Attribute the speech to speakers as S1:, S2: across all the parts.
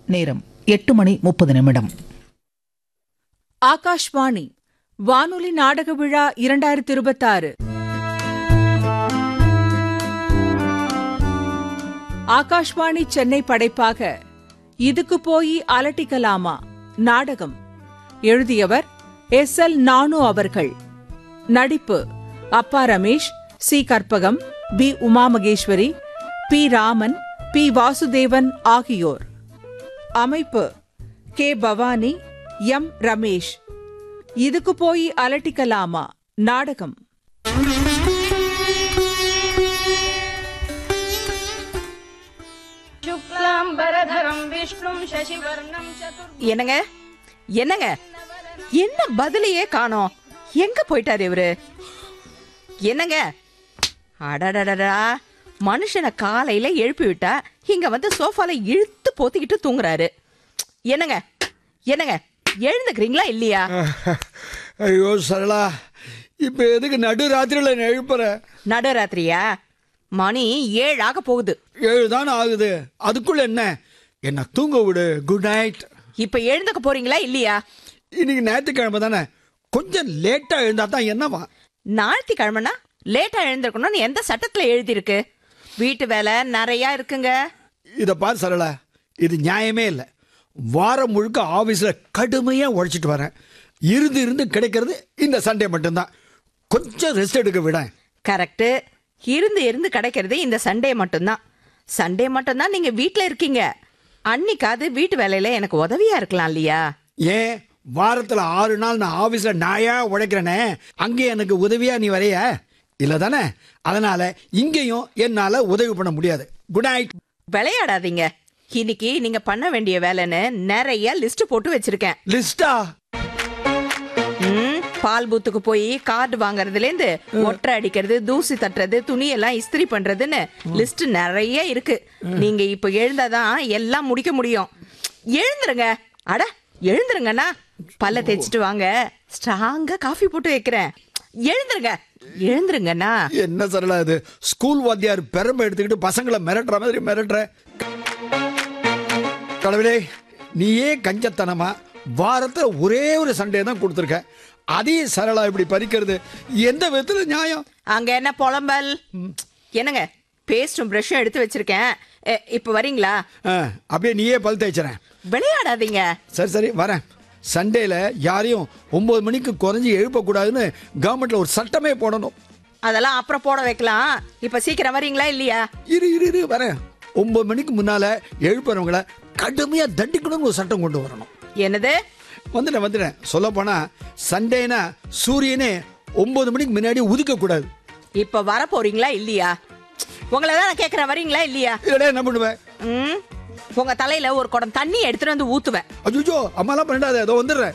S1: நேரம் எட்டு மணி முப்பது நிமிடம்
S2: ஆகாஷ்வாணி வானொலி நாடக விழா இரண்டாயிரத்தி இருபத்தாறு ஆகாஷ்வாணி சென்னை படைப்பாக இதுக்கு போய் அலட்டிக்கலாமா நாடகம் எழுதியவர் எஸ் எல் நானு அவர்கள் நடிப்பு அப்பா Ramesh C Karpagam P Uma Maheswari P Raman P Vasudevan ஆகியோர் அமைப்பு கே பவானி எம் ரமேஷ் இதுக்கு போய் அலட்டிக்கலாமா நாடகம்
S3: शुक्लाम्बरधरं विष्णुं शशिवर्णं चतुर्
S4: என்னங்க என்னங்க என்ன பதிலையே காணோம் எங்க போயிட்டாரு இவரு என்னங்க அடடடடா மனுஷனை காலையில எழுப்பி விட்டா இங்க வந்து சோஃபால இழுத்து போத்திக்கிட்டு தூங்குறாரு என்னங்க என்னங்க எழுந்துக்கிறீங்களா இல்லையா
S5: ஐயோ சரளா இப்போ எதுக்கு நடு ராத்திரியில் நான் எழுப்புற
S4: நடுராத்திரியா மணி ஏழாக போகுது
S5: ஏழு தானே ஆகுது அதுக்குள்ள என்ன என்ன தூங்க விடு குட் நைட்
S4: இப்ப எழுந்துக்க போறீங்களா இல்லையா
S5: இன்னைக்கு ஞாயிற்றுக்கிழமை தானே கொஞ்சம் லேட்டாக எழுந்தா தான் என்னவா
S4: ஞாயிற்றுக்கிழமைனா லேட்டா எழுந்திருக்கணும்னு எந்த சட்டத்துல எழுதியிருக்கு வீட்டு வேலை நிறைய இருக்குங்க
S5: இதை பார் சரளா இது நியாயமே இல்லை வாரம் முழுக்க ஆஃபீஸில் கடுமையாக உழைச்சிட்டு வரேன் இருந்து இருந்து கிடைக்கிறது இந்த சண்டே மட்டும்தான் கொஞ்சம் ரெஸ்ட் எடுக்க விட
S4: கரெக்டு இருந்து இருந்து கிடைக்கிறது இந்த சண்டே மட்டும்தான் சண்டே மட்டும்தான் நீங்க வீட்ல இருக்கீங்க அன்னைக்காவது வீட்டு வேலையில எனக்கு உதவியா இருக்கலாம் இல்லையா
S5: ஏன் வாரத்தில் ஆறு நாள் நான் ஆஃபீஸில் நாயா உழைக்கிறேனே அங்கேயும் எனக்கு உதவியா நீ வரைய இல்லை தானே அதனால இங்கேயும் என்னால் உதவி பண்ண முடியாது குட் நைட்
S4: விளையாடாதீங்க இன்னைக்கு நீங்க பண்ண வேண்டிய வேலைன்னு நிறைய லிஸ்ட் போட்டு வச்சிருக்கேன்
S5: லிஸ்டா
S4: ம், பால் பூத்துக்கு போய் கார்டு வாங்குறதுல இருந்து ஒற்றை அடிக்கிறது தூசி தட்டுறது துணி எல்லாம் இஸ்திரி பண்றதுன்னு லிஸ்ட் நிறைய இருக்கு நீங்க இப்ப எழுந்தாதான் எல்லாம் முடிக்க முடியும் எழுந்துருங்க அட எழுந்துருங்கண்ணா பல்ல தேய்ச்சிட்டு வாங்க ஸ்ட்ராங்கா காஃபி போட்டு வைக்கிறேன் எழுந்துருங்க எழுந்துருங்கண்ணா
S5: என்ன சரளா இது ஸ்கூல் வாத்தியார் பெரம்பை எடுத்துக்கிட்டு பசங்களை மிரட்டுற மாதிரி மிரட்டுற கடவுளே நீயே கஞ்சத்தனமா வாரத்தில் ஒரே ஒரு சண்டே தான் கொடுத்துருக்க அதையும் சரளா இப்படி பறிக்கிறது எந்த விதத்துல நியாயம்
S4: அங்க என்ன புலம்பல் என்னங்க பேஸ்டும் ப்ரஷும் எடுத்து வச்சிருக்கேன் எ, இப்ப வரீங்களா
S5: ஆ, அப்படியே நீயே பல் தேய்ச்சிறேன்
S4: விளையாடாதீங்க
S5: சரி சரி வரேன் சண்டேல யாரையும் ஒன்பது மணிக்கு குறைஞ்சி எழுப்பக்கூடாதுன்னு கவர்மெண்ட்ல ஒரு சட்டமே போடணும்
S4: அதெல்லாம் அப்புறம் போட வைக்கலாம் இப்ப சீக்கிரம் வரீங்களா இல்லையா
S5: இரு இரு இரு வரேன் ஒன்பது மணிக்கு முன்னால எழுப்புறவங்கள கடுமையா தண்டிக்கணும்னு ஒரு சட்டம் கொண்டு வரணும்
S4: என்னது
S5: வந்துட்டேன் வந்துட்டேன் சொல்ல போனா சண்டேனா சூரியனே ஒன்பது மணிக்கு முன்னாடி உதிக்க கூடாது
S4: இப்ப வர போறீங்களா இல்லையா உங்களை தான் நான் கேக்குறேன் வரீங்களா இல்லையா
S5: இல்லடா என்ன பண்ணுவேன்
S4: ம் உங்க தலையில ஒரு குடம் தண்ணி எடுத்துட்டு வந்து ஊத்துவேன்
S5: அஜுஜோ அம்மாலாம் பண்ணிடாத ஏதோ வந்துடுறேன்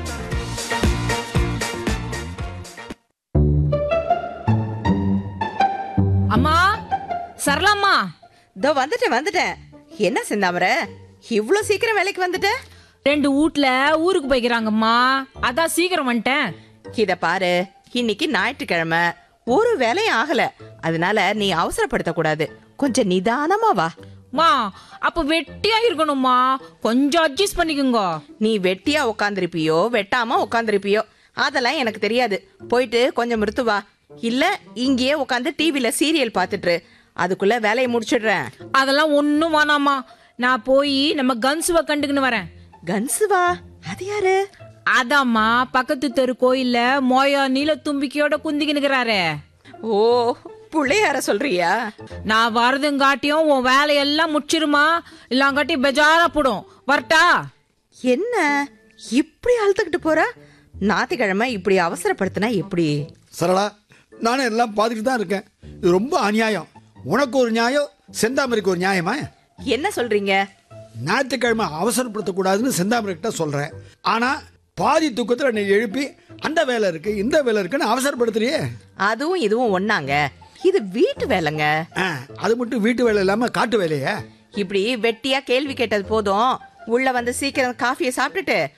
S6: அம்மா சரளாம்மா
S4: இதோ வந்துட்டேன் வந்துட்டேன் என்ன சிந்தாமர இவ்ளோ சீக்கிரம் வேலைக்கு வந்துட்ட
S6: ரெண்டு வீட்ல ஊருக்கு போய்க்கிறாங்கம்மா அதான் சீக்கிரம் வந்துட்டேன்
S4: இத பாரு இன்னைக்கு ஞாயிற்றுக்கிழமை ஒரு வேலையும் ஆகல அதனால நீ அவசரப்படுத்த கூடாது கொஞ்சம் நிதானமா வா
S6: மா அப்ப வெட்டியா இருக்கணும்மா கொஞ்சம் அட்ஜஸ்ட் பண்ணிக்கோங்க
S4: நீ வெட்டியா உக்காந்துருப்பியோ வெட்டாம உக்காந்துருப்பியோ அதெல்லாம் எனக்கு தெரியாது போயிட்டு கொஞ்சம் நிறுத்து வா இல்ல இங்கேயே உட்காந்து டிவில சீரியல் பாத்துட்டு அதுக்குள்ள வேலையை முடிச்சிடுறேன்
S6: அதெல்லாம் ஒண்ணும் வேணாம்மா நான் போய் நம்ம கன்சுவ கண்டுக்குன்னு வரேன்
S4: கன்சுவா அது யாரு
S6: அதாம்மா பக்கத்து தெரு கோயில்ல மோயா நீல தும்பிக்கையோட குந்திக்கினுக்கிறாரே
S4: ஓ புள்ளையார சொல்றியா
S6: நான் வரதுங்காட்டியும் உன் வேலையெல்லாம் முடிச்சிருமா இல்லாங்காட்டி பெஜாரா போடும் வரட்டா
S4: என்ன இப்படி அழுத்துக்கிட்டு போற ஞாயிற்றுக்கிழமை இப்படி அவசரப்படுத்தினா எப்படி
S5: சரளா நானும் எல்லாம் பார்த்துட்டு தான் இருக்கேன் இது ரொம்ப அநியாயம் உனக்கு ஒரு நியாயம் செந்தாமரைக்கு ஒரு நியாயமா
S4: என்ன சொல்றீங்க
S5: ஞாயிற்றுக்கிழமை அவசரப்படுத்தக்கூடாதுன்னு செந்தாமரைக்கிட்ட சொல்றேன் ஆனா பாதி தூக்கத்தில் நீ எழுப்பி அந்த வேலை இருக்கு இந்த வேலை இருக்குன்னு அவசரப்படுத்துறியே
S4: அதுவும் இதுவும் ஒண்ணாங்க இது வீட்டு வேலைங்க
S5: ஆ, அது மட்டும் வீட்டு வேலை இல்லாம காட்டு வேலையே
S4: இப்படி வெட்டியா கேள்வி கேட்டது போதும் உள்ள வந்து சீக்கிரம் காஃபியை சாப்பிட்டுட்டு